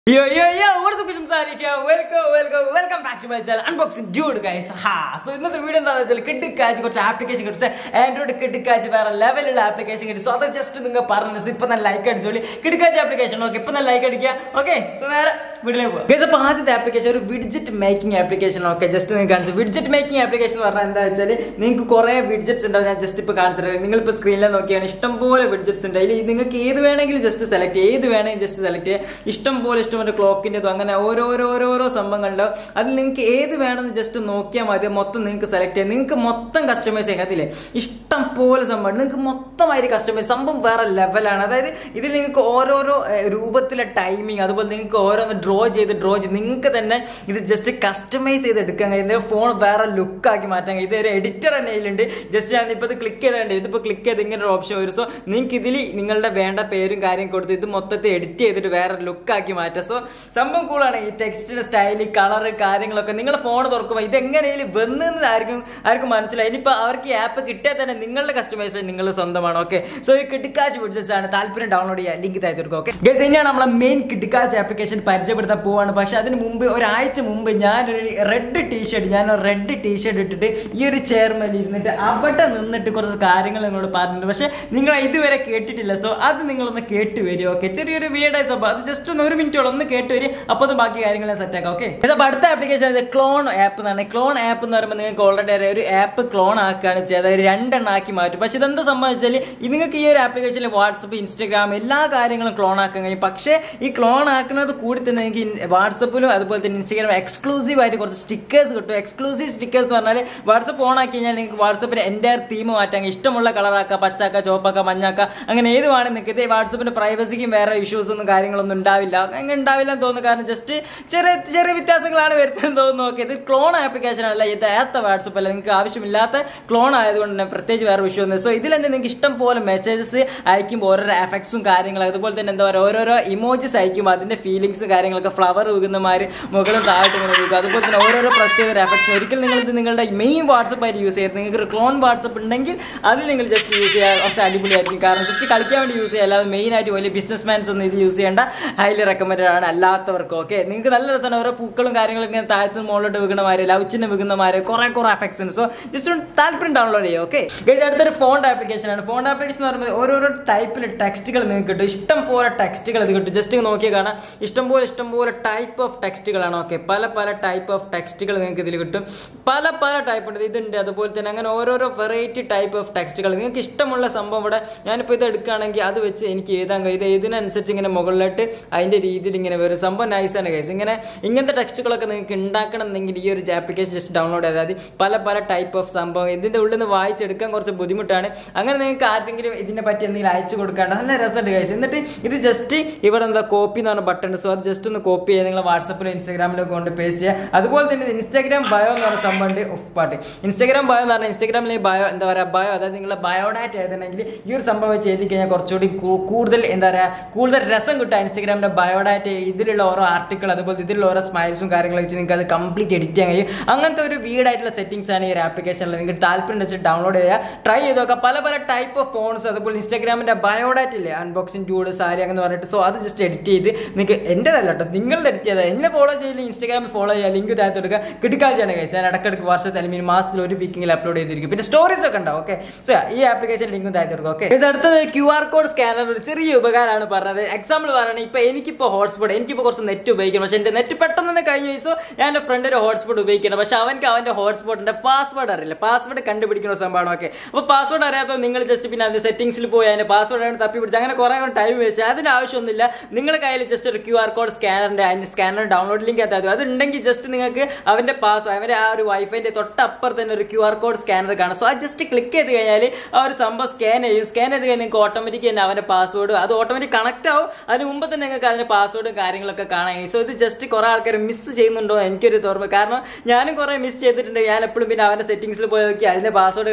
Yo, yo, yo, what's up, സംസാരിക്കുക welcome welcome welcome back to my channel Unboxing Dude guys ഹാ so ഇന്നത്തെ video എന്താണെന്ന് വെച്ചാൽ കിട്ടിക്കാച്ച് കുറച്ച് ആപ്ലിക്കേഷൻ കിട്ടും ആൻഡ്രോയിഡ് കിട്ടിക്കാച്ച് വേറെ ലെവലുള്ള ആപ്ലിക്കേഷൻ കിട്ടും സോ അത് ജസ്റ്റ് നിങ്ങൾ പറഞ്ഞു ഇപ്പൊ നല്ല ലൈക്ക് അടിച്ചോളി കിട്ടിക്കാച്ച് ആപ്ലിക്കേഷൻ ഓക്കെ ഇപ്പൊ നല്ല ലൈക്ക് അടിക്കുക ഓക്കെ സോ നേരെ വീട്ടിലേക്ക് പോകാം ഗൈസ് അപ്പോൾ ആദ്യത്തെ ആപ്ലിക്കേഷൻ ഒരു widget making application okay just നിങ്ങൾക്ക് കാണിച്ചു വിഡ്ജറ്റ് മേക്കിംഗ് ആപ്ലിക്കേഷൻ എന്ന് പറഞ്ഞാൽ എന്താ വെച്ചാൽ നിങ്ങൾക്ക് കുറേ വിഡ്ജറ്റ്സ് ഉണ്ടാവും ഞാൻ ജസ്റ്റ് ഇപ്പോൾ കാണിച്ചിട്ട് നിങ്ങളിപ്പോൾ സ്ക്രീനിൽ നോക്കിയാണ് ഇഷ്ടംപോലെ വിഡ്ജറ്റ്സ് ഉണ്ട് അതിൽ നിങ്ങൾക്ക് ഏത് വേണമെങ്കിലും ജസ്റ്റ് സെലക്ട് ചെയ്യുക ഏത് വേണമെങ്കിലും ജസ്റ്റ് സെലക്ട് ചെയ്യുക ഇഷ്ടം പോലെ ഇഷ്ടം ക്ലോക്കിൻ്റെതും അങ്ങനെ ഓരോരോ ഓരോരോ സംഭവങ്ങളുണ്ടാവും അതിൽ നിങ്ങൾക്ക് ഏത് വേണമെന്ന് ജസ്റ്റ് നോക്കിയാൽ മതി മൊത്തം നിങ്ങൾക്ക് സെലക്ട് ചെയ്യാം നിങ്ങൾക്ക് മൊത്തം കസ്റ്റമൈസ് ചെയ്യാൻ അതില്ലേ ഇഷ്ടം പോലെ സംഭവം നിങ്ങൾക്ക് മൊത്തമായിട്ട് കസ്റ്റമൈസ് സംഭവം വേറെ ലെവലാണ് അതായത് ഇതിൽ നിങ്ങൾക്ക് ഓരോരോ ഏഹ്, രൂപത്തിലെ ടൈമിങ് അതുപോലെ നിങ്ങൾക്ക് ഓരോന്ന് ഡ്രോ ചെയ്ത് ഡ്രോ ചെയ്ത് നിങ്ങൾക്ക് തന്നെ ഇത് ജസ്റ്റ് കസ്റ്റമൈസ് ചെയ്ത് എടുക്കാൻ കഴിയും ഫോൺ വേറെ ലുക്കാക്കി മാറ്റാൻ കഴിയും ഇതൊരു എഡിറ്റർ തന്നെ ഇതിലുണ്ട് ജസ്റ്റ് ഞാൻ ഇപ്പോൾ ഇത് ക്ലിക്ക് ചെയ്തേണ്ടത് ഇതിപ്പോൾ ക്ലിക്ക് ചെയ്ത് ഇങ്ങനെ ഒരു ഓപ്ഷൻ വരും സോ നിങ്ങൾക്ക് ഇതിൽ നിങ്ങളുടെ വേണ്ട പേരും കാര്യം കൊടുത്ത് ഇത് മൊത്തത്തിൽ എഡിറ്റ് ചെയ്തിട്ട് വേറെ ലുക്കാക്കി മാറ്റാം സോ സംഭവം കൂളാണ് ഈ ടെക്സ്റ്റിന്റെ സ്റ്റൈല് കളറ് കാര്യങ്ങളൊക്കെ നിങ്ങൾ ഫോൺ തുറക്കുമ്പോൾ ഇത് എങ്ങനെയും വന്നെന്ന് ആർക്കും ആർക്കും മനസ്സിലായി ഇനിയിപ്പോൾ അവർക്ക് ഈ ആപ്പ് കിട്ടിയാൽ തന്നെ നിങ്ങളുടെ കസ്റ്റമൈസേഷൻ നിങ്ങൾ സ്വന്തമാണ് ഓക്കെ സോ ഈ കിട്ടിക്കാച്ച് വിഡ്ജറ്റ്സ് ആണ് താല്പര്യം ഡൗൺലോഡ് ചെയ്യുക ലിങ്ക് താഴെ കൊടുക്കുക ഓക്കെ ഗസ് ഇനിയാണ് നമ്മളെ മെയിൻ കിട്ടിക്കാച്ച് ആപ്ലിക്കേഷൻ പരിചയപ്പെടുത്താൻ പോവാണ് പക്ഷെ അതിന് മുമ്പ് ഒരാഴ്ച മുമ്പ് ഞാനൊരു റെഡ് ടീഷർട്ട് ഞാൻ റെഡ് ടീഷർട്ട് ഇട്ടിട്ട് ഈ ഒരു ചെയർമേൽ ഇരുന്നിട്ട് അവിടെ നിന്നിട്ട് കുറച്ച് കാര്യങ്ങൾ നിങ്ങളോട് പറഞ്ഞിട്ടുണ്ട് പക്ഷെ നിങ്ങൾ ഇതുവരെ കേട്ടിട്ടില്ല സോ അത് നിങ്ങളൊന്ന് കേട്ട് വരും ഓക്കെ ചെറിയൊരു വീടായ സംഭവം അത് ജസ്റ്റ് ഒന്ന് ഒരു മിനിറ്റോളം ഒന്ന് കേട്ട് വരും അപ്പോൾ അത് ബാക്കി കാര്യങ്ങൾ സെറ്റ് ആക്കാം ഓക്കെ ഇതപ്പോൾ അടുത്ത ആപ്ലിക്കേഷൻ ക്ലോൺ ആപ്പ് എന്നാണ് ക്ലോൺ ആപ്പ് എന്ന് പറയുമ്പോൾ നിങ്ങൾക്ക് ഓൾറെഡി ഒരു ആപ്പ് ക്ലോൺ ആക്കുകയാണ് ചെയ്യുക അതായത് രണ്ടെണ്ണം ആക്കി മാറ്റും പക്ഷെ ഇതെന്താ സംഭവിച്ചാൽ നിങ്ങൾക്ക് ഈ ഒരു ആപ്ലിക്കേഷനിൽ വാട്സപ്പ് ഇൻസ്റ്റാഗ്രാം എല്ലാ കാര്യങ്ങളും ക്ലോൺ ആക്കാൻ കഴിയും പക്ഷേ ഈ ക്ലോൺ ആക്കുന്നത് കൂടി തന്നെ നിങ്ങൾക്ക് വാട്സപ്പിലും അതുപോലെ തന്നെ ഇൻസ്റ്റാഗ്രാം എക്സ്ക്ലൂസീവ് ആയിട്ട് കുറച്ച് സ്റ്റിക്കേഴ്സ് കിട്ടും എക്സ്ക്ലൂസീവ് സ്റ്റിക്കേഴ്സ് എന്ന് പറഞ്ഞാൽ വാട്സപ്പ് ഓൺ ആക്കി കഴിഞ്ഞാൽ നിങ്ങൾക്ക് വാട്സപ്പിന്റെ എൻ്റെ തീം മാറ്റാം ഇഷ്ടമുള്ള കളറാക്കാം പച്ചാക്ക ചുവപ്പാക്ക മഞ്ഞാക്ക അങ്ങനെ ഏത് വേണം നിങ്ങൾക്ക് ഇത് വാട്സപ്പിന്റെ പ്രൈവസിക്കും വേറെ ഇഷ്യൂസ് ഒന്നും കാര്യങ്ങളൊന്നും ഉണ്ടാവില്ല അങ്ങനെ ഉണ്ടാവില്ല എന്ന് തോന്നുന്നു കാരണം ജസ്റ്റ് ചെറിയ ചെറിയ വ്യത്യാസങ്ങളാണ് വരുന്നത് തോന്നുന്നു ഓക്കെ ഇത് ക്ലോൺ ആപ്ലിക്കേഷൻ അല്ല ഇത് ഏത്ത വാട്സപ്പ് അല്ല നിങ്ങൾക്ക് ആവശ്യമില്ലാത്ത ക്ലോൺ ആയതുകൊണ്ട് തന്നെ പ്രത്യേകിച്ച് വേറെ വിഷയമൊന്നും സോ ഇതിൽ തന്നെ നിങ്ങൾക്ക് ഇഷ്ടം പോലെ മെസ്സേജസ് അയക്കുമ്പോൾ ഓരോരോ എഫക്ട്സും കാര്യങ്ങളും അതുപോലെ തന്നെ എന്താ പറയുക ഓരോരോ ഇമോജസ് അയക്കുമ്പോൾ അതിന്റെ ഫീലിങ്സും കാര്യങ്ങളൊക്കെ ഫ്ലവർ വീകുന്നമാര് മുകളിൽ താഴോട്ട് ഇങ്ങനെ വീകും അതുപോലെ തന്നെ ഓരോരോ പ്രത്യേക എഫക്ട്സ് ഒരിക്കലും നിങ്ങൾ ഇത് നിങ്ങളുടെ മെയിൻ വാട്സപ്പ് ആയിട്ട് യൂസ് ചെയ്യരുത് നിങ്ങൾക്ക് ഒരു ക്ലോൺ വാട്സപ്പ് ഉണ്ടെങ്കിൽ അതിൽ നിങ്ങൾ ജസ്റ്റ് യൂസ് ചെയ്യുക കുറച്ച് അടിപൊളിയായിരിക്കും കാരണം ജസ്റ്റ് കളിക്കാൻ വേണ്ടി യൂസ് ചെയ്യുക അല്ലാതെ മെയിൻ ആയിട്ട് വലിയ ബിസിനസ് മാൻസ് ഒന്നും ഇത് യൂസ് ചെയ്യേണ്ട ഹൈലി റെക്കമെൻഡഡ് ആണ് അല്ലാത്തവർക്ക് ഓക്കെ നിങ്ങൾക്ക് നല്ല രസമാണ് ഓരോ പൂക്കളും കാര്യങ്ങളും ഇങ്ങനെ താഴത്ത് മുകളിലോട്ട് വീകുന്നമാര് ലൗച്ചിന് വീകുന്നമാര് കുറെ കുറെ എഫക്ട്സ് ഉണ്ട് സോ ജസ്റ്റ് താല്പര്യം ഡൗൺലോഡ് ചെയ്യുക ഓക്കെ അടുത്തൊരു ഫോൺ ആപ്ലിക്കേഷൻ ആണ് ഫോൺ ആപ്ലിക്കേഷൻ എന്ന് പറയുമ്പോൾ ഓരോരോ ടൈപ്പിൽ ടെക്സ്റ്റുകൾ നിങ്ങൾക്ക് കിട്ടും ഇഷ്ടം പോലെ ടെക്സ്റ്റുകൾ ഇത് കിട്ടും ജസ്റ്റ് നോക്കിയാൽ കാണാം ഇഷ്ടം പോലെ ഇഷ്ടം പോലെ ടൈപ്പ് ഓഫ് ടെക്സ്റ്റുകളാണ് ഓക്കെ പല പല ടൈപ്പ് ഓഫ് ടെക്സ്റ്റുകൾ നിങ്ങൾക്ക് ഇതിൽ കിട്ടും പല പല ടൈപ്പ് ഉണ്ട് ഇതുണ്ട് അതുപോലെ തന്നെ അങ്ങനെ ഓരോരോ വെറൈറ്റി ടൈപ്പ് ഓഫ് ടെക്സ്റ്റുകൾ നിങ്ങൾക്ക് ഇഷ്ടമുള്ള സംഭവം ഇവിടെ ഞാനിപ്പോൾ ഇത് എടുക്കുകയാണെങ്കിൽ അത് വെച്ച് എനിക്ക് എഴുതാൻ കഴിയും ഇത് ഇതിനനുസരിച്ച് ഇങ്ങനെ മുകളിലോട്ട് അതിൻ്റെ രീതിയിൽ ഇങ്ങനെ വരും സംഭവം നൈസാണ് കേസ് ഇങ്ങനെ ഇങ്ങനത്തെ ടെക്സ്റ്റുകളൊക്കെ നിങ്ങൾക്ക് ഉണ്ടാക്കണമെന്നെങ്കിൽ ഈ ഒരു ആപ്ലിക്കേഷൻ ജസ്റ്റ് ഡൗൺലോഡ് ചെയ്താൽ മതി പല പല ടൈപ്പ് ഓഫ് സംഭവം ഇതിൻ്റെ ഉള്ളിൽ നിന്ന് വായിച്ചെടുക്കാൻ കുറച്ച് ബുദ്ധിമുട്ടാണ് അങ്ങനെ നിങ്ങൾക്ക് ആർക്കെങ്കിലും ഇതിനെ പറ്റി എന്തെങ്കിലും അയച്ചു കൊടുക്കാണ്ട് നല്ല രസമുണ്ട് കേസ് എന്നിട്ട് ഇത് ജസ്റ്റ് ഇവിടെ എന്താ കോപ്പി എന്ന് പറഞ്ഞ ബട്ടൺ സോ അത് ജസ്റ്റ് ഒന്ന് കോപ്പി ചെയ്യുക നിങ്ങൾ വാട്സപ്പിലോ ഇൻസ്റ്റാഗ്രാമിലോ കൊണ്ട് പേസ്റ്റ് ചെയ്യുക അതുപോലെ തന്നെ ഇൻസ്റ്റാഗ്രാം ബയോ എന്ന് പറഞ്ഞ സംഭവമുണ്ട് ഉഫ് പാട്ട് ഇൻസ്റ്റാഗ്രാം ബയോ എന്ന് പറഞ്ഞാൽ ഇൻസ്റ്റാഗ്രാമിലെ ബയോ എന്താ പറയുക ബയോ അതായത് നിങ്ങളുടെ ബയോഡാറ്റ ആയതുണ്ടെങ്കിൽ ഈ ഒരു സംഭവം വെച്ച് എഴുതി കഴിഞ്ഞാൽ കുറച്ചുകൂടി കൂ- കൂടുതൽ എന്താ പറയുക കൂടുതൽ രസം കിട്ടുക ഇൻസ്റ്റാഗ്രാമിന്റെ ബയോഡാറ്റ ഇതിലുള്ള ഓരോ ആർട്ടിക്കിൾ അതുപോലെ ഇതിലുള്ള ഓരോ സ്മൈൽസും കാര്യങ്ങളും വെച്ച് നിങ്ങൾക്ക് അത് കംപ്ലീറ്റ് എഡിറ്റ് ചെയ്യാൻ കഴിയും അങ്ങനത്തെ ഒരു വീടായിട്ടുള്ള സെറ്റിംഗ്സ് ആണ് ഈ ഒരു ആപ്ലിക്കേഷനിൽ നിങ്ങൾക്ക് താല്പര്യം വെച്ച് ഡൗൺലോഡ് ചെയ്യുക ട്രൈ ചെയ്ത് നോക്കുക പല പല ടൈപ്പ് ഓഫ് ഫോൺസ് അതുപോലെ ഇൻസ്റ്റാഗ്രാമിന്റെ ബയോഡാറ്റ ഇല്ലേ അൺബോക്സിംഗ് ഡ്യൂഡ് സാരി അങ്ങനെ പറഞ്ഞിട്ട് സോ അത് ജസ്റ്റ് എഡിറ്റ് ചെയ്ത് നിങ്ങൾക്ക് എൻ്റെതല്ല കേട്ടോ നിങ്ങളുടെ എഡിറ്റ് ചെയ്താൽ എന്നെ ഫോളോ ചെയ്യില്ല ഇൻസ്റ്റാഗ്രാമിൽ ഫോളോ ചെയ്യുക ലിങ്ക് താഴത്ത് കൊടുക്കുക കിടക്കാഴ്ചയാണ് കഴിച്ചത് ഞാൻ ഇടക്കിടക്ക് വർഷത്തിൽ അല്ലെങ്കിൽ മാസത്തിൽ ഒരു വീക്കിങ്ങിൽ അപ്ലോഡ് ചെയ്തിരിക്കും പിന്നെ സ്റ്റോറീസ് ഒക്കെ ഉണ്ടാവും ഓക്കെ സോ ഈ ആപ്ലിക്കേഷൻ ലിങ്കും താഴത്ത് കൊടുക്കുക ഓക്കെ ഇത് അടുത്തത് ക്യു ആർ കോഡ് സ്കാനർ ഒരു ചെറിയ ഉപകാരമാണ് പറഞ്ഞത് എക്സാമ്പിൾ പറയുകയാണെങ്കിൽ ഇപ്പൊ എനിക്കിപ്പോൾ ഹോട്ട്സ്പോട്ട് എനിക്കിപ്പോൾ കുറച്ച് നെറ്റ് ഉപയോഗിക്കണം പക്ഷെ എൻ്റെ നെറ്റ് പെട്ടെന്ന് തന്നെ കഴിഞ്ഞ ദിവസം ഞാൻ എൻ്റെ ഫ്രണ്ട് ഒരു ഹോട്ട്സ്പോട്ട് ഉപയോഗിക്കണം പക്ഷെ അവൻക്ക് അവൻ്റെ ഹോട്ട്സ്പോട്ടിന്റെ പാസ്വേഡ് അറിയില്ല പാസ്വേഡ് കണ്ടുപിടിക്കുന്ന സംഭവമാണ് ഓക്കെ അപ്പോൾ പാസ്വേഡ് അറിയാത്തത് നിങ്ങൾ ജസ്റ്റ് പിന്നെ അതിന്റെ സെറ്റിംഗ്സിൽ പോയി അതിന്റെ പാസ്വേഡ് തപ്പി പിടിച്ച് അങ്ങനെ കുറേ ടൈം വേസ്റ്റ് അതിന്റെ ആവശ്യമൊന്നുമില്ല നിങ്ങളുടെ കയ്യിൽ ജസ്റ്റ് ഒരു ക്യു ആർ കോഡ് സ്കാനറിന്റെ അതിന്റെ സ്കാനർ ഡൗൺലോഡ് ലിങ്ക് എത്താതെ അത് ഉണ്ടെങ്കിൽ ജസ്റ്റ് നിങ്ങൾക്ക് അവന്റെ പാസ് അവന്റെ ആ ഒരു വൈഫൈന്റെ തൊട്ടപ്പുറത്ത് തന്നെ ഒരു ക്യു ആർ കോഡ് സ്കാനർ കാണാം സോ അത് ജസ്റ്റ് ക്ലിക്ക് ചെയ്ത് കഴിഞ്ഞാൽ ആ ഒരു സംഭവം സ്കാൻ ചെയ്യും സ്കാൻ ചെയ്ത് കഴിഞ്ഞാൽ നിങ്ങൾക്ക് ഓട്ടോമാറ്റിക് തന്നെ അവന്റെ പാസ്വേഡ് അത് ഓട്ടോമാറ്റിക് കണക്ട് ആവും അതിന് മുമ്പ് തന്നെ നിങ്ങൾക്ക് അതിന്റെ പാസ്വേഡും കാര്യങ്ങളൊക്കെ കാണാൻ കഴിയും സോ ഇത് ജസ്റ്റ് കുറെ ആൾക്കാർ മിസ് ചെയ്യുന്നുണ്ടോ എനിക്കൊരു തോർമ്മ കാരണം ഞാനും കുറെ മിസ് ചെയ്തിട്ടുണ്ട് ഞാൻ എപ്പോഴും പിന്നെ അവന്റെ സെറ്റിംഗ്സിൽ പോയി നോക്കി അതിന്റെ പാസ്വേഡ് കണ്ടുപിടിച്ച് അത്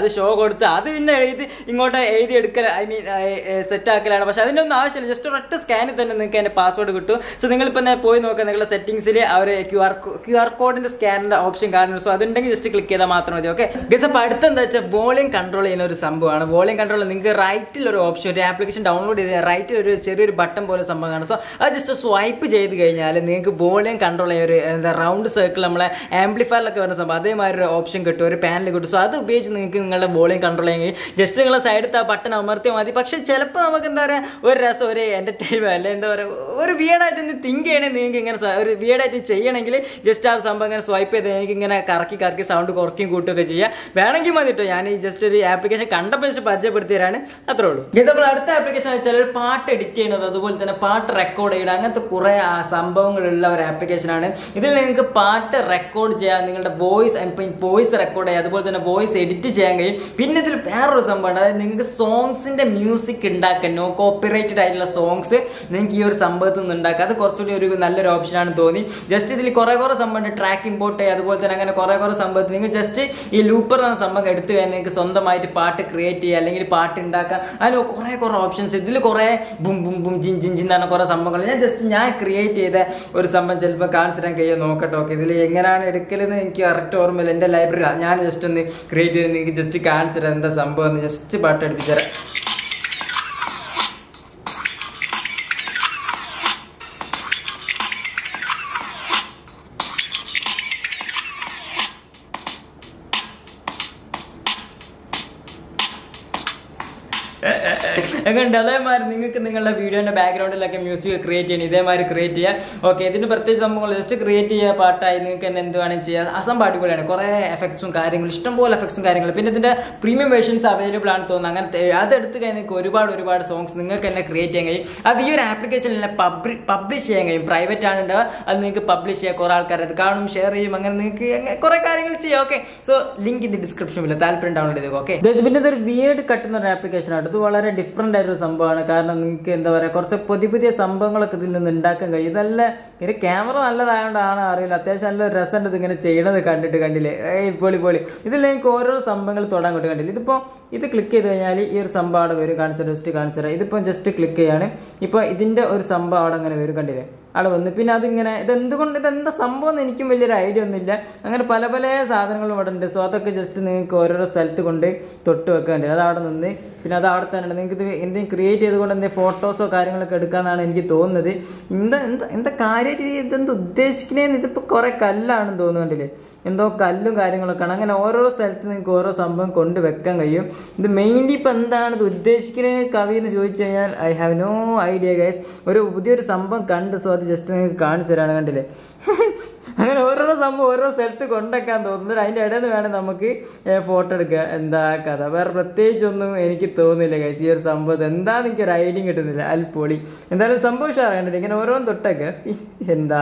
അത് ഷോ കൊടുത്ത് അത് പിന്നെ എഴുതി ഇങ്ങോട്ട് എഴുതി എടുക്കൽ ഐ മീൻ സെറ്റ് ആക്കലാണ് പക്ഷെ അതിൻ്റെ ഒന്നും ആവശ്യമില്ല ജസ്റ്റ് ഒരൊറ്റ സ്കാനിൽ തന്നെ നിങ്ങൾക്ക് അതിൻ്റെ പാസ്വേഡ് കിട്ടും സോ നിങ്ങളിപ്പോൾ തന്നെ പോയി നോക്കുക നിങ്ങളുടെ സെറ്റിംഗ്സിൽ അവർ ക്യു ആർ ക്യു ആർ കോഡിൻ്റെ സ്കാനിൻ്റെ ഓപ്ഷൻ കാണുന്നു സോ അതുണ്ടെങ്കിൽ ജസ്റ്റ് ക്ലിക്ക് ചെയ്താൽ മാത്രം മതി ഓക്കെ ഗസ് അപ്പോൾ അടുത്ത എന്താ വെച്ചാൽ വോളിയം കൺട്രോൾ ചെയ്യുന്ന ഒരു സംഭവമാണ് വോളിയം കൺട്രോൾ നിങ്ങൾക്ക് റൈറ്റിൽ ഒരു ഓപ്ഷൻ ഒരു ആപ്ലിക്കേഷൻ ഡൗൺലോഡ് ചെയ്ത് റൈറ്റിൽ ഒരു ചെറിയൊരു ബട്ടൺ പോലെ സംഭവം കാണും സോ അത് ജസ്റ്റ് സ്വൈപ്പ് ചെയ്ത് കഴിഞ്ഞാൽ നിങ്ങൾക്ക് വോളിയം കൺട്രോൾ ചെയ്യുന്ന ഒരു എന്താ റൗണ്ട് സർക്കിൾ നമ്മളെ ആംപ്ലിഫയറിലൊക്കെ വരുന്ന സംഭവം അതേമാതിരി ഒരു ഓപ്ഷൻ കിട്ടും ഒരു പാനൽ കിട്ടും സോ അത് ഉപയോഗിച്ച് നിങ്ങൾക്ക് നിങ്ങളുടെ വോളിയം കൺട്രോൾ ചെയ്യാൻ കഴിയും ജസ്റ്റ് നിങ്ങളെ സൈഡത്തെ ആ ബട്ടൺ അമർത്തിയാൽ മതി പക്ഷേ ചിലപ്പോൾ നമുക്ക് എന്താ പറയുക ഒരു രസം ഒരു എൻ്റർടൈൻമെൻറ്റ് അല്ലെ എന്താ പറയുക ഒരു വിയർഡായിട്ട് ഒന്ന് തിങ്ക് ചെയ്യണമെങ്കിൽ നിങ്ങൾക്ക് ഇങ്ങനെ സ- ഒരു വിയർഡായിട്ട് ചെയ്യണമെങ്കിൽ ജസ്റ്റ് ആ സംഭവം ഇങ്ങനെ സ്വൈപ്പ് ചെയ്ത് എനിക്ക് ഇങ്ങനെ കറക്കി കറക്കി സൗണ്ട് കുറയ്ക്കും കൂട്ടുകയൊക്കെ ചെയ്യാം വേണമെങ്കിൽ മതി കേട്ടോ ഞാൻ ഈ ജസ്റ്റ് ഒരു ആപ്ലിക്കേഷൻ കണ്ടപ്പോൾ ജസ്റ്റ് പരിചയപ്പെടുത്തി തരാണ് അത്രേ ഉള്ളൂ ഇത് നമ്മൾ അടുത്ത ആപ്ലിക്കേഷൻ വെച്ചാൽ ഒരു പാട്ട് എഡിറ്റ് ചെയ്യുന്നത് അതുപോലെ തന്നെ പാട്ട് റെക്കോർഡ് ചെയ്യുന്നത് അങ്ങനത്തെ കുറേ ആ സംഭവങ്ങളുള്ള ഒരു ആപ്ലിക്കേഷനാണ് ഇതിൽ നിങ്ങൾക്ക് പാട്ട് റെക്കോർഡ് ചെയ്യാം നിങ്ങളുടെ വോയിസ് വോയിസ് റെക്കോർഡ് ചെയ്യാം അതുപോലെ തന്നെ വോയിസ് എഡിറ്റ് ചെയ്യാൻ കഴിയും പിന്നെ ഇതിൽ വേറൊരു സംഭവമാണ് അതായത് നിങ്ങൾക്ക് സോങ്സിന്റെ മ്യൂസിക് ഉണ്ടാക്കാൻ നോ കോപ്പിറൈറ്റഡ് ആയിട്ടുള്ള സോങ്സ് നിങ്ങൾക്ക് ഈ ഒരു സംഭവത്തിൽ നിന്ന് ഉണ്ടാക്കാം അത് കുറച്ചുകൂടി ഒരു നല്ലൊരു ഓപ്ഷനാണ് തോന്നി ജസ്റ്റ് ഇതിൽ കുറേ കുറേ സംഭവമുണ്ട് ട്രാക്ക് ഇമ്പോർട്ട് ചെയ്യുക അതുപോലെ തന്നെ അങ്ങനെ കുറേ കുറേ സംഭവത്തിൽ നിങ്ങൾ ജസ്റ്റ് ഈ ലൂപ്പർ എന്ന സംഭവം എടുത്തു കഴിഞ്ഞാൽ നിങ്ങൾക്ക് സ്വന്തമായിട്ട് പാട്ട് ക്രിയേറ്റ് ചെയ്യുക അല്ലെങ്കിൽ പാട്ട് ഉണ്ടാക്കാം അതിന് കുറേ കുറേ ഓപ്ഷൻസ് ഇതിൽ കുറേ ബും ബും ബും ജിൻ ജിൻ ജിൻ എന്ന് കുറേ സംഭവങ്ങൾ ഞാൻ ജസ്റ്റ് ഞാൻ ക്രിയേറ്റ് ചെയ്ത ഒരു സംഭവം ചിലപ്പോൾ കാണിച്ചു തരാൻ കഴിയുമോ നോക്കട്ടെ ഓക്കെ ഇതിൽ എങ്ങനെയാണ് എടുക്കലെന്ന് എനിക്ക് കറക്റ്റ് ഓർമ്മയില്ല എൻ്റെ ലൈബ്രറി ഞാൻ ജസ്റ്റ് ഒന്ന് ക്രിയേറ്റ് ചെയ്ത് നിങ്ങൾക്ക് ജസ്റ്റ് കാണിച്ചു തരാം എന്താ സംഭവം എന്ന് ജസ്റ്റ് പാട്ട് അടുപ്പിച്ചു തരാം എങ്ങനെയുണ്ട് അതേമാതിരി നിങ്ങൾക്ക് നിങ്ങളുടെ വീഡിയോന്റെ ബാക്ക്ഗ്രൗണ്ടിലൊക്കെ മ്യൂസിക് ക്രിയേറ്റ് ചെയ്യണം ഇതേമാതിരി ക്രിയേറ്റ് ചെയ്യുക ഓക്കെ ഇതിന് പ്രത്യേകിച്ച് സംഭവങ്ങൾ ജസ്റ്റ് ക്രിയേറ്റ് ചെയ്യുക പാട്ടായി നിങ്ങൾക്ക് തന്നെ എന്ത് വേണമെങ്കിൽ ചെയ്യാം അസം അടിപൊളിയാണ് കുറേ എഫക്ട്സും കാര്യങ്ങളും ഇഷ്ടംപോലെ എഫക്ട്സും കാര്യങ്ങളും പിന്നെ ഇതിന്റെ പ്രീമിയം വേർഷൻസ് അവൈലബിൾ ആണ് തോന്നുന്നു അങ്ങനത്തെ അതെടുത്ത് കഴിഞ്ഞാൽ നിങ്ങൾക്ക് ഒരുപാട് ഒരുപാട് സോങ്സ് നിങ്ങൾക്ക് തന്നെ ക്രിയേറ്റ് ചെയ്യാൻ കഴിയും അത് ഈ ഒരു ആപ്ലിക്കേഷനിൽ തന്നെ പബ്ലിഷ് ചെയ്യാൻ കഴിയും പ്രൈവറ്റ് ആണ് ഉണ്ടാവുക അത് നിങ്ങൾക്ക് പബ്ലിഷ് ചെയ്യാം കുറേ ആൾക്കാർ അത് കാണും ഷെയർ ചെയ്യും അങ്ങനെ നിങ്ങൾക്ക് അങ്ങനെ കുറേ കാര്യങ്ങൾ ചെയ്യാം ഓക്കെ സോ ലിങ്ക് ഇൻ ഡിസ്ക്രിപ്ഷനിൽ താല്പര്യം ഡൗൺലോഡ് ചെയ്തേക്കും ഓക്കെ പിന്നെ ഇതൊരു വിയേഡ് കട്ടുന്ന ഒരു ആപ്ലിക്കേഷൻ ആണ് ഇത് വളരെ ഡിഫറെന്റ് ആയിട്ടൊരു സംഭവമാണ് കാരണം നിങ്ങൾക്ക് എന്താ പറയുക കുറച്ച് പുതിയ പുതിയ സംഭവങ്ങളൊക്കെ ഇതിൽ നിന്ന് ഉണ്ടാക്കാൻ കഴിയും ഇതല്ല ഇത് ക്യാമറ നല്ലതായതുകൊണ്ടാണ് അറിയില്ല അത്യാവശ്യം നല്ല രസമുണ്ട് ഇത് ഇങ്ങനെ ചെയ്യണത് കണ്ടിട്ട് കണ്ടില്ലേ ഏയ് പൊളി പൊളി ഇതിൽ നിങ്ങൾക്ക് ഓരോ സംഭവങ്ങൾ തൊടാൻ കിട്ടും കണ്ടില്ല ഇതിപ്പോൾ ഇത് ക്ലിക്ക് ചെയ്ത് കഴിഞ്ഞാൽ ഈ ഒരു സംഭവം അവിടെ വരും കാണിച്ചു ജസ്റ്റ് കാണിച്ചു തരാം ഇതിപ്പോൾ ജസ്റ്റ് ക്ലിക്ക് ചെയ്യാണ് ഇപ്പോൾ ഇതിന്റെ ഒരു സംഭവം അവിടെ അങ്ങനെ വരും കണ്ടില്ലേ അവിടെ വന്നു പിന്നെ അതിങ്ങനെ ഇത് എന്തുകൊണ്ട് ഇത് എന്താ സംഭവം എന്ന് എനിക്കും വലിയൊരു ഐഡിയ ഒന്നുമില്ല അങ്ങനെ പല പല സാധനങ്ങളും ഇവിടെ ഉണ്ട് സോ അതൊക്കെ ജസ്റ്റ് നിങ്ങൾക്ക് ഓരോരോ സ്ഥലത്ത് കൊണ്ട് തൊട്ട് വെക്കേണ്ടത് അത് അവിടെ നിന്ന് പിന്നെ അത് അവിടെ തന്നെ ഉണ്ട് നിങ്ങൾക്ക് ഇത് എന്തെങ്കിലും ക്രിയേറ്റ് ചെയ്തുകൊണ്ട് എന്തെങ്കിലും ഫോട്ടോസോ കാര്യങ്ങളൊക്കെ എടുക്കാന്നാണ് എനിക്ക് തോന്നുന്നത് എന്താ എന്താ എന്താ കാര്യമായിട്ട് ഇതെന്ത് ഉദ്ദേശിക്കണേന്ന് ഇതിപ്പോൾ കുറെ കല്ലാണെന്ന് തോന്നുന്നുണ്ടല്ലേ എന്തോ കല്ലും കാര്യങ്ങളൊക്കെയാണ് അങ്ങനെ ഓരോ സ്ഥലത്ത് നിങ്ങൾക്ക് ഓരോ സംഭവം കൊണ്ട് വെക്കാൻ കഴിയും ഇത് മെയിൻലി ഇപ്പം എന്താണ് ഇത് ഉദ്ദേശിക്കുന്നത് കവി എന്ന് ചോദിച്ചു കഴിഞ്ഞാൽ I have no idea guys ഒരു പുതിയൊരു സംഭവം കണ്ട് സോ അത് ജസ്റ്റ് നിങ്ങൾക്ക് കാണിച്ചു തരാണ് കണ്ടില്ലേ അങ്ങനെ ഓരോരോ സംഭവം ഓരോ സ്ഥലത്ത് കൊണ്ടൊക്കാൻ തോന്നുന്നത് അതിന്റെ ഇടയിൽ നിന്ന് വേണം നമുക്ക് ഫോട്ടോ എടുക്കുക എന്താ കഥ വേറെ പ്രത്യേകിച്ചൊന്നും എനിക്ക് തോന്നുന്നില്ല കഴിച്ച് ഈ ഒരു സംഭവം എന്താന്ന് എനിക്ക് ഒരു ഐഡിയ കിട്ടുന്നില്ല അൽപ്പൊളി എന്തായാലും സംഭവം ഉഷാറാകണ്ടില്ല ഇങ്ങനെ ഓരോന്ന് തൊട്ടൊക്കെ എന്താ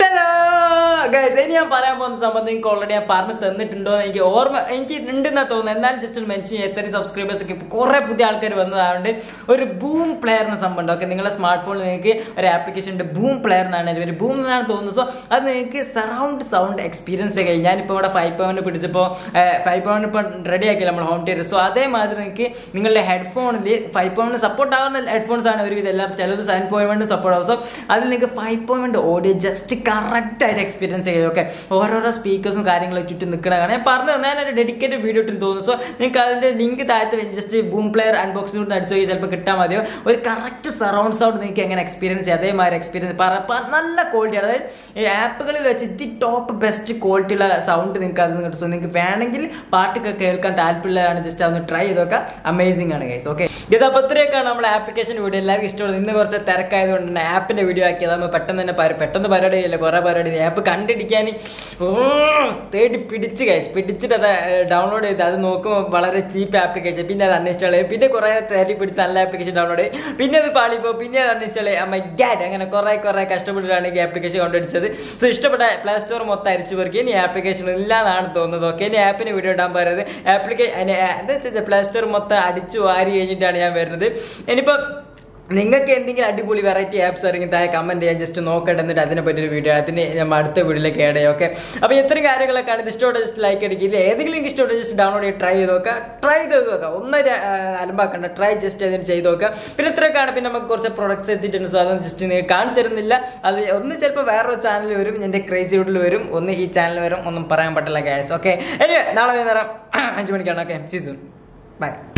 ഗൈസ് ഇനി ഞാൻ പറയാൻ പോകുന്ന സംബന്ധം നിങ്ങൾക്ക് ഓൾറെഡി ഞാൻ പറഞ്ഞു തന്നിട്ടുണ്ടോ എന്ന് എനിക്ക് ഓർമ്മ എനിക്ക് ഉണ്ടെന്നാ തോന്നുന്നത് എന്നാലും ജസ്റ്റ് ഒന്ന് മെൻഷൻ ചെയ്യാം എത്ര സബ്സ്ക്രൈബേഴ്സ് ഒക്കെ കുറെ പുതിയ ആൾക്കാർ വന്നതായതുകൊണ്ട് ഒരു ബൂം പ്ലെയർ എന്ന സംഭവം ഉണ്ട് ഓക്കെ നിങ്ങളുടെ സ്മാർട്ട് ഫോണിൽ നിങ്ങൾക്ക് ഒരു ആപ്ലിക്കേഷൻ ഉണ്ട് ബൂം പ്ലെയർ എന്നാണ് അതിന്റെ പേര് ബൂം എന്നാണ് തോന്നുന്നത് സോ അത് നിങ്ങൾക്ക് സറൗണ്ട് സൗണ്ട് എക്സ്പീരിയൻസ് കഴിഞ്ഞ് ഞാനിപ്പോൾ ഇവിടെ ഫൈവ് പവന് പിടിച്ചപ്പോൾ ഫൈവ് പവൻ ഇപ്പോൾ റെഡി ആക്കില്ല നമ്മൾ ഹോം തിയേറ്റർ സോ അതേമാതിരി നിങ്ങൾക്ക് നിങ്ങളുടെ ഹെഡ്ഫോണിൽ ഫൈവ് പവന് സപ്പോർട്ട് ആവുന്ന ഹെഡ്ഫോൺസ് ആണ് ഒരുവിധം എല്ലാം ചിലത് സെവൻ പോയിന്റ് സപ്പോർട്ട് ആവും സോ അതിൽ നിങ്ങൾക്ക് five point audio just correct ആയിട്ട് എക്സ്പീരിയൻസ് ചെയ്യും ഓക്കെ ഓരോരോ സ്പീക്കേഴ്സും കാര്യങ്ങളും ചുറ്റും നിൽക്കണതാണ് ഞാൻ പറഞ്ഞു ഞാൻ ഒരു ഡെഡിക്കേറ്റഡ് വീഡിയോ ഇട്ടെന്ന് തോന്നുന്നു സോ നിങ്ങൾക്ക് അതിന്റെ ലിങ്ക് താഴത്ത് വെച്ച് ജസ്റ്റ് ബൂം പ്ലെയർ അൺബോക്സിംഗ് അടിച്ചു നോക്കി ചിലപ്പോൾ കിട്ടാൻ മതിയോ ഒരു കറക്റ്റ് സറൗണ്ട് സൗണ്ട് നിങ്ങൾക്ക് എങ്ങനെ എക്സ്പീരിയൻസ് ചെയ്യാം അതേമാതിരി എക്സ്പീരിയൻസ് നല്ല ക്വാളിറ്റിയാണ് അതായത് ഈ ആപ്പുകളിൽ വെച്ച് ഇത് ടോപ്പ് ബെസ്റ്റ് ക്വാളിറ്റിയുള്ള സൗണ്ട് നിങ്ങൾക്ക് അത് കിട്ടും സോ നിങ്ങൾക്ക് വേണമെങ്കിൽ പാട്ടൊക്കെ കേൾക്കാൻ താല്പര്യമുള്ളതാണ് ജസ്റ്റ് അതൊന്ന് ട്രൈ ചെയ്ത് നോക്കാം അമേസിംഗ് ആണ് ഗൈസ് ഓക്കെ ഗസ് അപ്പോൾ ഇത്രയൊക്കെയാണ് നമ്മുടെ ആപ്ലിക്കേഷൻ വീഡിയോ എല്ലാവർക്കും ഇഷ്ടമുള്ളത് ഇന്ന് കുറച്ച് തിരക്കായതുകൊണ്ട് തന്നെ ആപ്പിന്റെ വീഡിയോ ആക്കിയത് നമ്മൾ പെട്ടെന്ന് തന്നെ പരി- പെട്ടെന്ന് പരിപാടി ചെയ്യില്ല കുറേ പരിപാടി ആപ്പ് കണ്ടിടിക്കാൻ ഓ, തേടി പിടിച്ച് കഴിച്ച് പിടിച്ചിട്ട് അത് ഡൗൺലോഡ് ചെയ്ത് അത് നോക്കുമ്പോൾ വളരെ ചീപ്പ് ആപ്ലിക്കേഷൻ പിന്നെ അത് അൺഇൻസ്റ്റാൾ ചെയ്യും പിന്നെ കുറേ തേടി പിടിച്ച് നല്ല ആപ്ലിക്കേഷൻ ഡൗൺലോഡ് ചെയ്യും പിന്നെ അത് പാളിപ്പോൾ പിന്നെ അത് അൺഇൻസ്റ്റാൾ ചെയ്യും അമ്മ ഗ്യാറ്റ് അങ്ങനെ കുറേ കുറേ കഷ്ടപ്പെട്ടിട്ടാണ് ഈ ആപ്ലിക്കേഷൻ കൊണ്ടുപിടിച്ചത് സോ ഇഷ്ടപ്പെട്ട പ്ലേ സ്റ്റോർ മൊത്തം അരിച്ചു പെറുക്കി ഇനി ആപ്ലിക്കേഷൻ ഇല്ലാന്നാണ് തോന്നുന്നത് ഓക്കെ ഇനി ആപ്പിന് വീഡിയോ ഇടാൻ പറയുന്നത് ആപ്ലിക്കേഷൻ എന്താ വെച്ചാൽ പ്ലേ സ്റ്റോർ മൊത്തം അടിച്ചു വാരി കഴിഞ്ഞിട്ടാണ് ഞാൻ വരുന്നത് ഇനിയിപ്പോൾ നിങ്ങൾക്ക് എന്തെങ്കിലും അടിപൊളി വെറൈറ്റി ആപ്സ് ഇറങ്ങി താഴെ കമന്റ് ചെയ്യാൻ ജസ്റ്റ് നോക്കട്ടെ എന്നിട്ട് അതിനെ പറ്റിയൊരു വീഡിയോ അതിന് നമ്മൾ അടുത്ത വീഡിയോയിലേക്ക് ആഡ് ചെയ്യാം ഓക്കെ അപ്പോൾ ഇത്രയും കാര്യങ്ങളൊക്കെ ഇത് ഇഷ്ടോടെ ജസ്റ്റ് ലൈക്ക് അടിക്കുക ഇല്ല ഏതെങ്കിലും എനിക്ക് ഇഷ്ടോടെ ജസ്റ്റ് ഡൗൺലോഡ് ചെയ്ത് ട്രൈ ചെയ്ത് നോക്കുക ട്രൈ ചെയ്ത് നോക്കുക ഒന്നര അലമ്പാക്കണ്ട ട്രൈ ജസ്റ്റ് അതിന് ചെയ്ത് നോക്കുക പിന്നെ ഇത്രയൊക്കെയാണ് പിന്നെ നമുക്ക് കുറച്ച് പ്രൊഡക്ട്സ് എത്തിയിട്ടുണ്ട് സോ അതൊന്നും ജസ്റ്റ് നിങ്ങൾക്ക് കാണിച്ചു തരുന്നില്ല അത് ഒന്ന് ചിലപ്പോൾ വേറൊരു ചാനൽ വരും എൻ്റെ ക്രേസി വീട്ടിൽ വരും ഒന്ന് ഈ ചാനൽ വരും ഒന്നും പറയാൻ പറ്റില്ല ഗ്യാസ് ഓക്കെ എനിവേ നാളെ വൈകുന്നേരം അഞ്ച് മണിക്കാണ് ഓക്കെ സീസൺ ബൈ